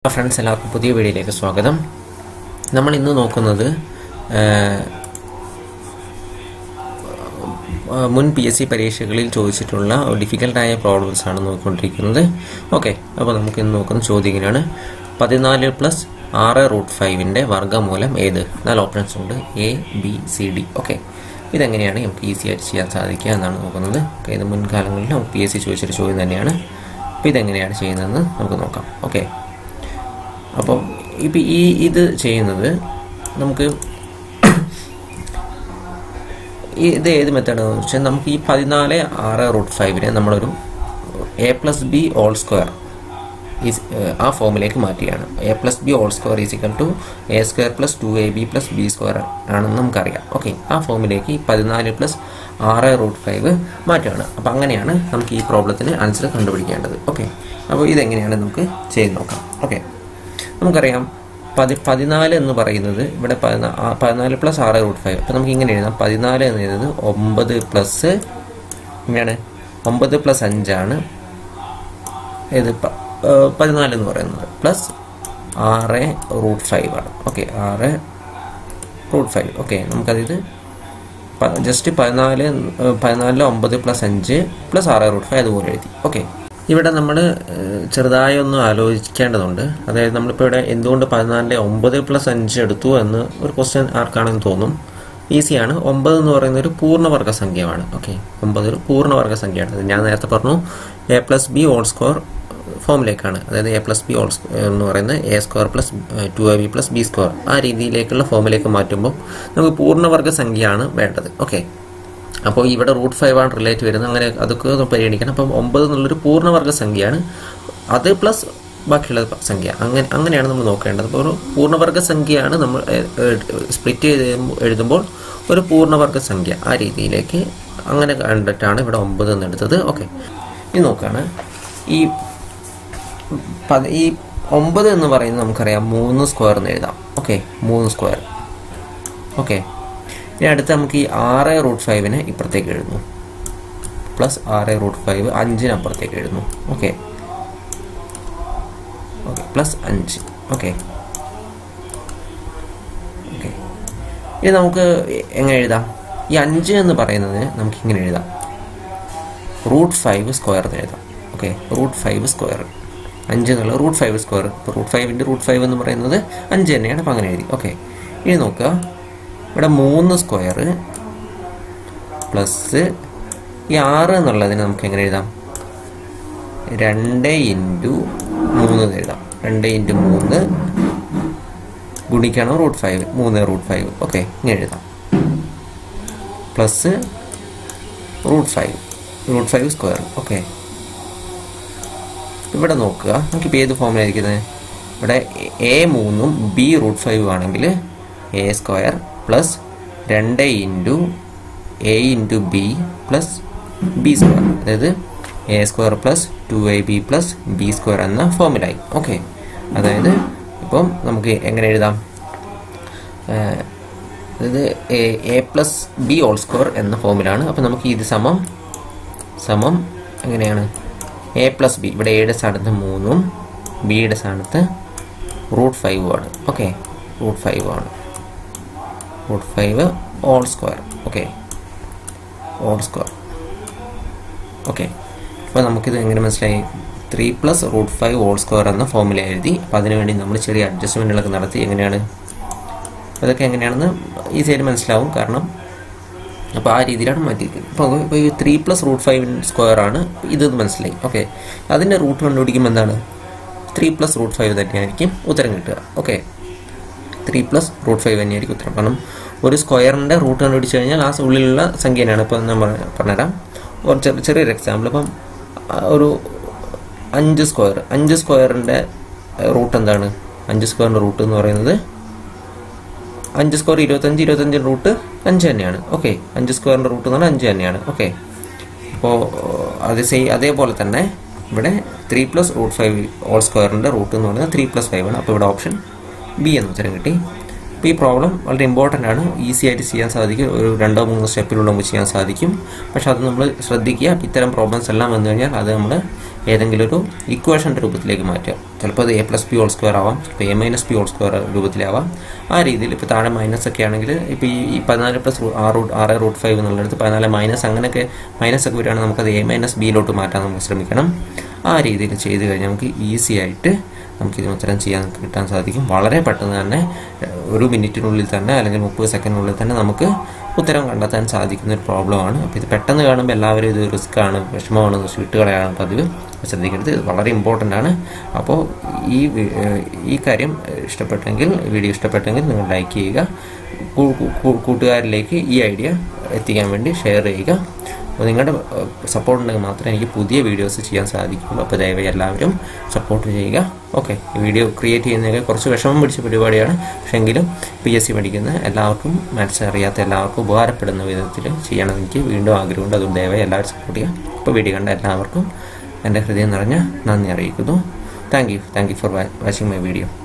friends എല്ലാവർക്കും പുതിയ വീഡിയോയിലേക്ക് സ്വാഗതം നമ്മൾ ഇന്ന് നോക്കുന്നത് ഏഹ്, മുൻ പി എസ് സി പരീക്ഷകളിൽ ചോദിച്ചിട്ടുള്ള ഡിഫിക്കൽട്ടായ പ്രോബ്ലംസ് ആണ് നോക്കിക്കൊണ്ടിരിക്കുന്നത് ഓക്കെ അപ്പോൾ നമുക്ക് ഇന്ന് നോക്കുന്ന ചോദ്യം ഇങ്ങനെയാണ് പതിനാല് പ്ലസ് ആറ് റൂട്ട് ഫൈവിൻ്റെ വർഗ്ഗമൂലം ഏത് നാല് ഓപ്ഷൻസ് ഉണ്ട് A B C D okay ഇതെങ്ങനെയാണ് നമുക്ക് ഈസി ആയിട്ട് ചെയ്യാൻ സാധിക്കുക എന്നാണ് നോക്കുന്നത് ഓക്കെ ഇത് മുൻകാലങ്ങളിൽ നമുക്ക് പി എസ് സി ചോദിച്ചൊരു ചോദ്യം തന്നെയാണ് അപ്പോൾ ഇതെങ്ങനെയാണ് ചെയ്യുന്നതെന്ന് നമുക്ക് നോക്കാം ഓക്കെ അപ്പം ഇപ്പം ഈ ഇത് ചെയ്യുന്നത് നമുക്ക് ഈ ഇത് ഏത് മെത്തേഡാണെന്ന് വെച്ചാൽ നമുക്ക് ഈ പതിനാല് ആറ് റൂട്ട് ഫൈവിനെ നമ്മളൊരു A plus B whole square is ആ ഫോമിലേക്ക് മാറ്റുകയാണ് A plus B whole square is equal to A square plus two A B plus B square ആണെന്ന് നമുക്കറിയാം ഓക്കെ ആ ഫോമിലേക്ക് ഈ പതിനാല് പ്ലസ് ആറ് റൂട്ട് ഫൈവ് മാറ്റുകയാണ് അപ്പോൾ അങ്ങനെയാണ് നമുക്ക് ഈ പ്രോബ്ലത്തിന് ആൻസർ കണ്ടുപിടിക്കേണ്ടത് ഓക്കെ അപ്പോൾ ഇതെങ്ങനെയാണ് നമുക്ക് ചെയ്ത് നോക്കാം ഓക്കെ നമുക്കറിയാം പതി പതിനാല് എന്ന് പറയുന്നത് ഇവിടെ പതിനാ ആ, പതിനാല് പ്ലസ് ആറ് റൂട്ട് ഫൈവ് അപ്പോൾ നമുക്ക് ഇങ്ങനെ എഴുതാം പതിനാല് എന്ന് എഴുതുന്നത് ഒമ്പത് പ്ലസ് ഇങ്ങനെയാണ് ഒമ്പത് പ്ലസ് അഞ്ചാണ് ഇത് പ- ഏഹ് പതിനാല് എന്ന് പറയുന്നത് പ്ലസ് ആറ് റൂട്ട് ഫൈവ് ആണ് ഓക്കെ ആറ് റൂട്ട് ഫൈവ് ഓക്കെ നമുക്കതിത് ജസ്റ്റ് പതിനാല് ഏഹ് പതിനാലില് ഒമ്പത് പ്ലസ് അഞ്ച് പ്ലസ് ആറ് റൂട്ട് ഫൈവ് അതുപോലെ എഴുതി ഓക്കെ ഇവിടെ നമ്മൾ ചെറുതായി ഒന്ന് ആലോചിക്കേണ്ടതുണ്ട് അതായത് നമ്മളിപ്പോൾ ഇവിടെ എന്തുകൊണ്ട് പതിനാലിലെ ഒമ്പത് പ്ലസ് അഞ്ച് എടുത്തു എന്ന് ഒരു ക്വസ്റ്റ്യൻ ആർക്കാണെന്ന് തോന്നും ഈസിയാണ് ഒമ്പത് എന്ന് പറയുന്ന ഒരു പൂർണ്ണവർഗ സംഖ്യയാണ് ഓക്കെ ഒമ്പത് ഒരു പൂർണ്ണവർഗ സംഖ്യയാണ് അത് ഞാൻ നേരത്തെ പറഞ്ഞു A plus B whole square ഫോമിലേക്കാണ് അതായത് എ പ്ലസ് ബി ഓൾ എന്ന് പറയുന്നത് A square plus two A B plus B square ആ രീതിയിലേക്കുള്ള ഫോമിലേക്ക് മാറ്റുമ്പോൾ നമുക്ക് പൂർണ്ണവർഗ സംഖ്യയാണ് വേണ്ടത് ഓക്കെ അപ്പോൾ ഇവിടെ റൂട്ട് ഫൈവ് ആണ് റിലേറ്റ് വരുന്നത് അങ്ങനെ അതൊക്കെ ഒന്ന് പരിഗണിക്കണം അപ്പം ഒമ്പത് എന്നുള്ളൊരു പൂർണ്ണവർഗ സംഖ്യയാണ് അത് പ്ലസ് ബാക്കിയുള്ള സംഖ്യ അങ്ങനെ അങ്ങനെയാണ് നമ്മൾ നോക്കേണ്ടത് അപ്പോൾ ഒരു പൂർണ്ണവർഗ സംഖ്യയാണ് നമ്മൾ സ്പ്ലിറ്റ് ചെയ്ത് എഴുതുമ്പോൾ ഒരു പൂർണ്ണവർഗ സംഖ്യ ആ രീതിയിലേക്ക് അങ്ങനെ കണ്ടിട്ടാണ് ഇവിടെ ഒമ്പത് എന്ന് എടുത്തത് ഓക്കെ ഇനി നോക്കുകയാണ് ഈ പത് ഈ ഒമ്പത് എന്ന് പറയുന്നത് നമുക്കറിയാം മൂന്ന് സ്ക്വയർ എന്ന് എഴുതാം ഓക്കെ മൂന്ന് സ്ക്വയർ ഓക്കെ ഇനി അടുത്ത് നമുക്ക് ഈ ആറ് റൂട്ട് ഫൈവിനെ ഇപ്പുറത്തേക്ക് എഴുതുന്നു പ്ലസ് ആറ് റൂട്ട് ഫൈവ് അഞ്ചിന് അപ്പുറത്തേക്ക് എഴുതുന്നു ഓക്കെ ഓക്കെ പ്ലസ് അഞ്ച് ഓക്കെ ഓക്കെ ഇനി നമുക്ക് എങ്ങനെ എഴുതാം ഈ അഞ്ച് എന്ന് പറയുന്നത് നമുക്ക് ഇങ്ങനെ എഴുതാം റൂട്ട് ഫൈവ് സ്ക്വയർ എന്ന് എഴുതാം ഓക്കെ റൂട്ട് ഫൈവ് സ്ക്വയർ അഞ്ച് എന്നുള്ള റൂട്ട് ഫൈവ് സ്ക്വയർ ഇപ്പോൾ റൂട്ട് ഫൈവിൻ്റെ റൂട്ട് ഫൈവ് എന്ന് പറയുന്നത് അഞ്ച് തന്നെയാണ് അപ്പോൾ അങ്ങനെ എഴുതി ഓക്കെ ഇനി നോക്കുക ഇവിടെ മൂന്ന് സ്ക്വയർ പ്ലസ് ഈ ആറ് എന്നുള്ളതിന് നമുക്ക് എങ്ങനെ എഴുതാം രണ്ട് ഇൻറ്റു മൂന്ന് എന്ന് എഴുതാം രണ്ട് ഇൻറ്റു മൂന്ന് ഗുണിക്കണം റൂട്ട് ഫൈവ് മൂന്ന് റൂട്ട് ഫൈവ് ഓക്കെ ഇങ്ങനെ എഴുതാം plus root five root five square okay ഇവിടെ നോക്കുക നമുക്കിപ്പോൾ ഏത് ഫോമിലായിരിക്കുന്നത് ഇവിടെ എ മൂന്നും ബി റൂട്ട് ഫൈവ് ആണെങ്കിൽ എ സ്ക്വയർ പ്ലസ് രണ്ട് into A into B plus B square അതായത് A square plus two A B plus B square എന്ന ഫോമിലായി ഓക്കെ അതായത് ഇപ്പം നമുക്ക് എങ്ങനെ എഴുതാം ഏഹ്, അതായത് A plus B whole square എന്ന ഫോമിലാണ് അപ്പോൾ നമുക്ക് ഇത് സമം സമം എങ്ങനെയാണ് എ പ്ലസ് ബി ഇവിടെ എയുടെ സ്ഥാനത്ത് മൂന്നും ബിയുടെ സ്ഥാനത്ത് റൂട്ട് ഫൈവും ആണ് ഓക്കെ റൂട്ട് ഫൈവ് ആണ് root five whole square okay whole square okay അപ്പോൾ നമുക്കിത് എങ്ങനെ മനസ്സിലായി three plus root five whole square എന്ന ഫോമിൽ എഴുതി അപ്പോൾ അതിനുവേണ്ടി നമ്മൾ ചെറിയ അഡ്ജസ്റ്റ്മെൻറ്റുകളൊക്കെ നടത്തി എങ്ങനെയാണ് അതൊക്കെ എങ്ങനെയാണെന്ന് ഈസിയായിട്ട് മനസ്സിലാവും കാരണം അപ്പോൾ ആ രീതിയിലാണ് മാറ്റിയിരിക്കുന്നത് അപ്പോൾ ഇപ്പോൾ ഈ three plus root five square ആണ് ഇത് മനസ്സിലായി ഓക്കെ അതിൻ്റെ റൂട്ട് കണ്ടുപിടിക്കുമ്പോൾ എന്താണ് ത്രീ പ്ലസ് റൂട്ട് ഫൈവ് തന്നെയായിരിക്കും ഉത്തരം കിട്ടുക okay three plus root five തന്നെയായിരിക്കും ഉത്തരം കാരണം ഒരു സ്ക്വയറിൻ്റെ റൂട്ട് കണ്ടുപിടിച്ച് കഴിഞ്ഞാൽ ആ ഉള്ളിലുള്ള സംഖ്യ തന്നെയാണ് ഇപ്പോൾ ഞാൻ പറഞ്ഞ- പറഞ്ഞുതരാം ഒരു ചെറിയ ചെറിയൊരു എക്സാമ്പിൾ ഇപ്പം ആ, ഒരു അഞ്ച് സ്ക്വയർ അഞ്ച് സ്ക്വയറിൻ്റെ റൂട്ട് എന്താണ് അഞ്ച് സ്ക്വയറിൻ്റെ റൂട്ട് എന്ന് പറയുന്നത് അഞ്ച് സ്ക്വയർ ഇരുപത്തഞ്ച് ഇരുപത്തഞ്ചിൻ്റെ റൂട്ട് അഞ്ച് തന്നെയാണ് ഓക്കെ അഞ്ച് സ്ക്വയറിൻ്റെ റൂട്ട് എന്ന് പറഞ്ഞാൽ അഞ്ച് തന്നെയാണ് ഓക്കെ അപ്പോൾ അത് സെയിം അതേപോലെ തന്നെ ഇവിടെ three plus root five whole സ്ക്വയറിൻ്റെ റൂട്ട് എന്ന് പറയുന്നത് ത്രീ പ്ലസ് ഫൈവ് ആണ് അപ്പോൾ ഇവിടെ ഓപ്ഷൻ ബി എന്ന് ഉത്തരം കിട്ടി അപ്പോൾ ഈ പ്രോബ്ലം വളരെ ഇമ്പോർട്ടൻ്റ് ആണ് ഈസി ആയിട്ട് ചെയ്യാൻ സാധിക്കും ഒരു രണ്ടോ മൂന്നോ സ്റ്റെപ്പിലുള്ള നമുക്ക് ചെയ്യാൻ സാധിക്കും പക്ഷെ അത് നമ്മൾ ശ്രദ്ധിക്കുക ഇത്തരം പ്രോബ്ലംസ് എല്ലാം വന്നു കഴിഞ്ഞാൽ അത് നമ്മൾ ഏതെങ്കിലും ഒരു ഇക്വേഷൻ്റെ രൂപത്തിലേക്ക് മാറ്റുക ചിലപ്പോൾ അത് A plus B whole square ആവാം ചിലപ്പോൾ A minus B whole square രൂപത്തിലാവാം ആ രീതിയിൽ ഇപ്പോൾ താഴെ മൈനസ് ഒക്കെ ആണെങ്കിൽ ഇപ്പോൾ ഈ ഈ പതിനാല് പ്ലസ് ആറ് റൂട്ട് ആറ് റൂട്ട് ഫൈവ് എന്നുള്ളിടത്ത് പതിനാല് മൈനസ് അങ്ങനെയൊക്കെ മൈനസ് ഒക്കെ വരികയാണെങ്കിൽ നമുക്കത് എ മൈനസ് ബിയിലോട്ട് മാറ്റാൻ നമുക്ക് ശ്രമിക്കണം ആ രീതിയിൽ ചെയ്ത് കഴിഞ്ഞാൽ നമുക്ക് ഈസി ആയിട്ട് നമുക്ക് ഇതിന് ഉത്തരം ചെയ്യാൻ കിട്ടാൻ സാധിക്കും വളരെ പെട്ടെന്ന് തന്നെ ഏഹ്, ഒരു മിനിറ്റിനുള്ളിൽ തന്നെ അല്ലെങ്കിൽ മുപ്പത് സെക്കൻഡിനുള്ളിൽ തന്നെ നമുക്ക് ഉത്തരം കണ്ടെത്താൻ സാധിക്കുന്ന ഒരു പ്രോബ്ലമാണ് അപ്പോൾ ഇത് പെട്ടെന്ന് കാണുമ്പോൾ എല്ലാവരും ഇത് റിസ്ക് ആണ് വിഷമമാണ് വിട്ടുകളയാണ് പതിവ് ശ്രദ്ധിക്കരുത് ഇത് വളരെ ഇമ്പോർട്ടൻ്റ് ആണ് അപ്പോൾ ഈ വി- ഏഹ്, ഈ കാര്യം ഇഷ്ടപ്പെട്ടെങ്കിൽ വീഡിയോ ഇഷ്ടപ്പെട്ടെങ്കിൽ നിങ്ങൾ ലൈക്ക് ചെയ്യുക കൂ- കൂ- കൂട്ടുകാരിലേക്ക് ഈ ഐഡിയ എത്തിക്കാൻ വേണ്ടി ഷെയർ ചെയ്യുക അപ്പോൾ നിങ്ങളുടെ സപ്പോർട്ട് ഉണ്ടെങ്കിൽ മാത്രമേ എനിക്ക് പുതിയ വീഡിയോസ് ചെയ്യാൻ സാധിക്കുള്ളൂ അപ്പോൾ ദയവായി എല്ലാവരും സപ്പോർട്ട് ചെയ്യുക ഓക്കെ ഈ വീഡിയോ ക്രിയേറ്റ് ചെയ്യുന്നതൊക്കെ കുറച്ച് വിഷമം പിടിച്ച പരിപാടിയാണ് പക്ഷേ എങ്കിലും പി എസ് സി പഠിക്കുന്ന എല്ലാവർക്കും മാത്സ് അറിയാത്ത എല്ലാവർക്കും ഉപകാരപ്പെടുന്ന വിധത്തിൽ ചെയ്യണം എനിക്ക് വീണ്ടും ആഗ്രഹമുണ്ട് അതുകൊണ്ട് ദയവായി എല്ലാവരും സപ്പോർട്ട് ചെയ്യുക അപ്പോൾ വീഡിയോ കണ്ട എല്ലാവർക്കും എൻ്റെ ഹൃദയം നിറഞ്ഞ നന്ദി അറിയിക്കുന്നു thank you thank you for watching my video